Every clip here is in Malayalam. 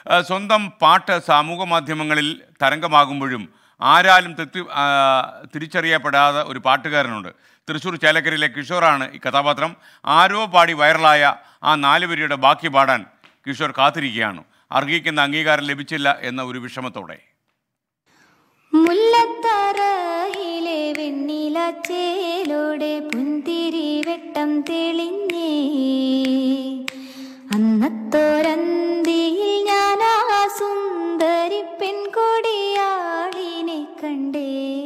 ആ, സ്വന്തം പാട്ട് സാമൂഹ്യ മാധ്യമങ്ങളിൽ തരംഗമാകുമ്പോഴും ആരാലും തെറ്റി ആ, തിരിച്ചറിയപ്പെടാതെ ഒരു പാട്ടുകാരനുണ്ട് തൃശ്ശൂർ ചേലക്കരയിലെ കിഷോറാണ് ഈ കഥാപാത്രം ആരോ പാടി വൈറലായ ആ നാലുപേരുടെ ബാക്കി പാടാൻ കിഷോർ കാത്തിരിക്കുകയാണ് അർഹിക്കുന്ന അംഗീകാരം ലഭിച്ചില്ല എന്ന ഒരു വിഷമത്തോടെ മുല്ലത്തറയിലെ വെണ്ണില ചേലോടെ പുന്തിരി വെട്ടം തെളിഞ്ഞേ അന്നത്തോരന്തിയിൽ ഞാൻ ആ സുന്ദരി പെൺകൊടിയാളിനെ കണ്ടേ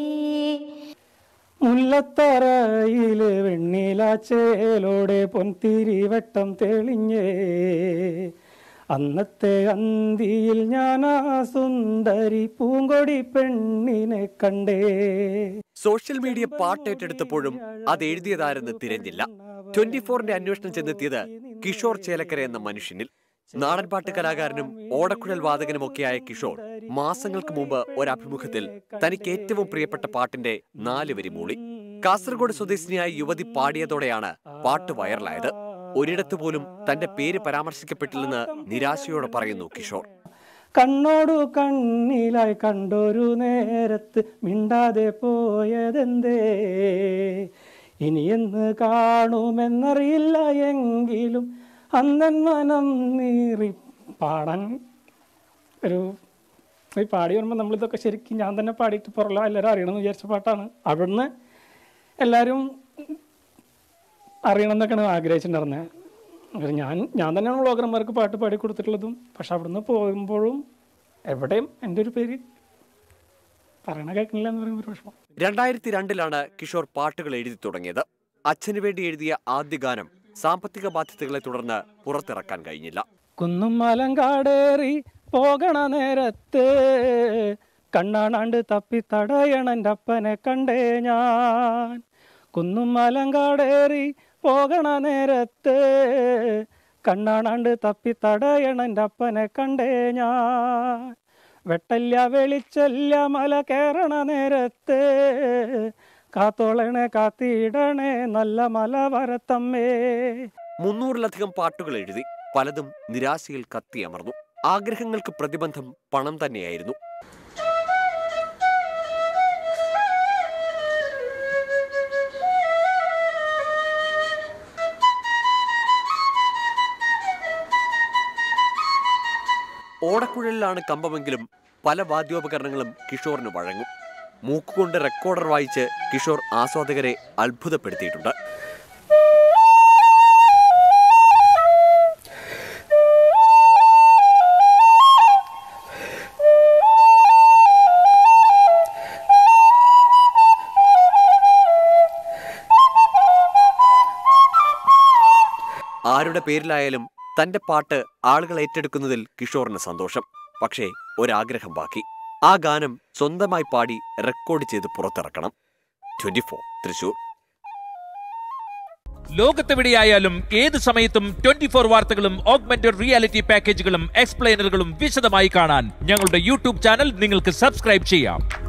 മുല്ലത്തറയിലെ വെണ്ണില ചേലോടെ പൊൻതിരി വെട്ടം തെളിഞ്ഞേ അന്നത്തെ അന്തിയിൽ ഞാൻ ആ സുന്ദരി പൂങ്കൊടി പെണ്ണിനെ കണ്ടേ സോഷ്യൽ മീഡിയ പാട്ട് ഏറ്റെടുത്തപ്പോഴും അത് എഴുതിയതാരെന്ന് തിരഞ്ഞില്ല ട്വന്റി ഫോറിന്റെ അന്വേഷണം ചെന്നെത്തിയത് കിഷോർ ചേലക്കര എന്ന മനുഷ്യനിൽ നാടൻപാട്ട് കലാകാരനും ഓടക്കുഴൽ വാദകനുമൊക്കെയായ കിഷോർ മാസങ്ങൾക്ക് മുമ്പ് ഒരഭിമുഖത്തിൽ തനിക്ക് ഏറ്റവും പ്രിയപ്പെട്ട പാട്ടിന്റെ നാല് വരി മൂളി കാസർഗോഡ് സ്വദേശിനിയായ യുവതി പാടിയതോടെയാണ് പാട്ട് വൈറലായത് ഒരിടത്ത് പോലും തന്റെ പേര് പരാമർശിക്കപ്പെട്ടില്ലെന്ന് നിരാശയോടെ പറയുന്നു കിഷോർ കണ്ണോടു കണ്ണിലായി കണ്ടൊരു നേരത്ത് മിണ്ടാതെ പോയതെന്തേ ഇനി എന്ന് കാണുമെന്നറിയില്ല എങ്കിലും അന്നൻ മനം നീറി പാടാൻ ഒരു ഈ പാടി വരുമ്പോൾ നമ്മളിതൊക്കെ ശരിക്കും ഞാൻ തന്നെ പാടിയിട്ട് പുറല എല്ലാവരും അറിയണമെന്ന് വിചാരിച്ച പാട്ടാണ് അവിടുന്ന് എല്ലാവരും അറിയണം എന്നൊക്കെയാണ് ആഗ്രഹിച്ചിട്ടുണ്ടായിരുന്നത് അങ്ങനെ ഞാൻ ഞാൻ തന്നെയാണ് വ്ളോഗർമാർക്ക് പാട്ട് പാടി കൊടുത്തിട്ടുള്ളതും പക്ഷെ അവിടുന്ന് പോകുമ്പോഴും എവിടെയും എൻ്റെ ഒരു പേര് പറയണ കേൾക്കണില്ല എന്ന് പറയുമ്പോൾ ഒരു വിഷമം രണ്ടായിരത്തി രണ്ടിലാണ് കിഷോർ പാട്ടുകൾ എഴുതി തുടങ്ങിയത് അച്ഛന് വേണ്ടി എഴുതിയ ആദ്യ ഗാനം സാമ്പത്തിക ബാധ്യതകളെ തുടർന്ന് പുറത്തിറക്കാൻ കഴിഞ്ഞില്ല കുന്നും മലങ്കാടേറി പോകണ നേരത്ത് കണ്ണാണാണ്ട് തപ്പി തടയണൻ്റെ അപ്പനെ കണ്ടേ ഞാൻ കുന്നും മലങ്കാടേറി പോകണ നേരത്ത് കണ്ണാണാണ്ട് തപ്പി തടയണൻ്റെ അപ്പനെ കണ്ടേ ഞാൻ വെട്ടല്ല വെളിച്ചല്ല മല കയറണ നേരത്ത് കാത്തോളണേ കാത്തിടണേ നല്ല മല വരത്തമ്മേ മുന്നൂറിലധികം പാട്ടുകൾ എഴുതി പലതും നിരാശയിൽ കത്തിയമർന്നു ആഗ്രഹങ്ങൾക്ക് പ്രതിബന്ധം പണം തന്നെയായിരുന്നു ഓടക്കുഴലിലാണ് കമ്പമെങ്കിലും പല വാദ്യോപകരണങ്ങളും കിഷോറിന് വഴങ്ങും മൂക്കുകൊണ്ട് റെക്കോർഡർ വായിച്ച് കിഷോർ ആസ്വാദകരെ അത്ഭുതപ്പെടുത്തിയിട്ടുണ്ട് ആരുടെ പേരിലായാലും തന്റെ പാട്ട് ആളുകൾ ഏറ്റെടുക്കുന്നതിൽ കിഷോറിന് സന്തോഷം പക്ഷേ ഒരാഗ്രഹം ബാക്കി ആ ഗാനം സ്വന്തമായി പാടി റെക്കോർഡ് ചെയ്ത് പുറത്തിറക്കണം ട്വന്റി ഫോർ തൃശൂർ ലോകത്തെവിടെയായാലും ഏത് സമയത്തും ട്വന്റി ഫോർ വാർത്തകളും ഓഗ്മെന്റഡ് റിയാലിറ്റി പാക്കേജുകളും എക്സ്പ്ലെയിനറുകളും വിശദമായി കാണാൻ ഞങ്ങളുടെ യൂട്യൂബ് ചാനൽ നിങ്ങൾക്ക് സബ്സ്ക്രൈബ് ചെയ്യാം